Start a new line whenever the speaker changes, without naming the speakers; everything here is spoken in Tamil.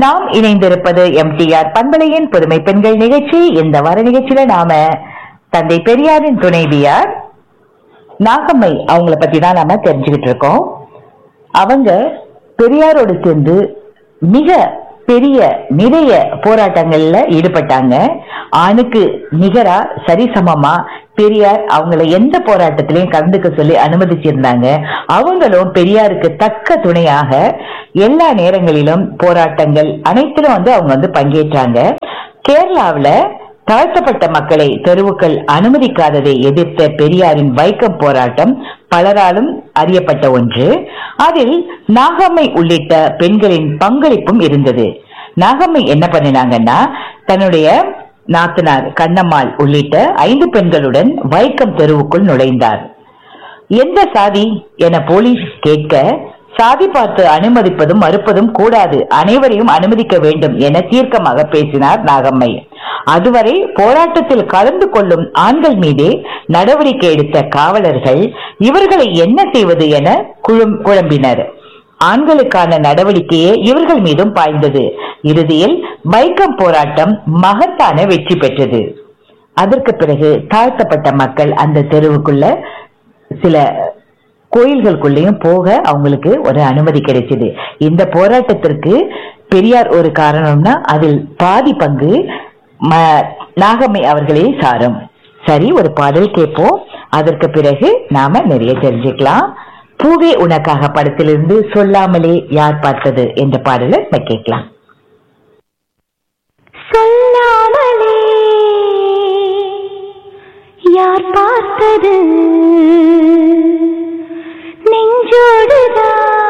நாம் இணைந்திருப்பது எம்டிஆர் பண்பலையின் புதுமை பெண்கள் நிகழ்ச்சி இந்த வார நிகழ்ச்சியில நாம தந்தை பெரியாரின் துணைவியார் நாகம்மை அவங்கள பத்தி தான் நாம தெரிஞ்சுக்கிட்டு இருக்கோம் அவங்க பெரியாரோடு சேர்ந்து மிக பெரிய நிறைய போராட்டங்கள்ல ஈடுபட்டாங்க ஆணுக்கு நிகரா சரிசமமா பெரியார் அவங்கள எந்த போராட்டத்திலையும் கலந்துக்க சொல்லி அனுமதிச்சிருந்தாங்க அவங்களும் பெரியாருக்கு தக்க துணையாக எல்லா நேரங்களிலும் போராட்டங்கள் அனைத்திலும் வந்து அவங்க வந்து பங்கேற்றாங்க கேரளாவுல தாழ்த்தப்பட்ட மக்களை தெருவுக்கள் அனுமதிக்காததை எதிர்த்த பெரியாரின் வைக்கம் போராட்டம் பலராலும் அறியப்பட்ட ஒன்று அதில் நாகம்மை உள்ளிட்ட பெண்களின் பங்களிப்பும் இருந்தது நாகம்மை என்ன பண்ணினாங்கன்னா தன்னுடைய நாத்தனார் கண்ணம்மாள் உள்ளிட்ட ஐந்து பெண்களுடன் வைக்கம் தெருவுக்குள் நுழைந்தார் எந்த சாதி என போலீஸ் கேட்க சாதி பார்த்து அனுமதிப்பதும் மறுப்பதும் கூடாது அனைவரையும் அனுமதிக்க வேண்டும் என தீர்க்கமாக பேசினார் நாகம்மை அதுவரை போராட்டத்தில் கலந்து கொள்ளும் ஆண்கள் மீதே நடவடிக்கை எடுத்த காவலர்கள் இவர்களை என்ன செய்வது என குழம் குழம்பினர் ஆண்களுக்கான நடவடிக்கையே இவர்கள் மீதும் பாய்ந்தது இறுதியில் வைக்கம் போராட்டம் மகத்தான வெற்றி பெற்றது அதற்கு பிறகு தாழ்த்தப்பட்ட மக்கள் அந்த தெருவுக்குள்ள சில கோயில்களுக்குள்ளேயும் போக அவங்களுக்கு ஒரு அனுமதி கிடைச்சது இந்த போராட்டத்திற்கு பெரியார் ஒரு காரணம்னா அதில் பாதி பங்கு ம- நாகம்மை அவர்களே சாரும் சரி ஒரு பாடல் கேட்போம் அதற்கு பிறகு நாம நிறைய தெரிஞ்சுக்கலாம் பூவே உனக்காக படத்திலிருந்து சொல்லாமலே யார் பார்த்தது என்ற பாடலை நம்ம கேட்கலாம்
சொல்லாமலே யார் பார்த்தது நெஞ்சோடுதான்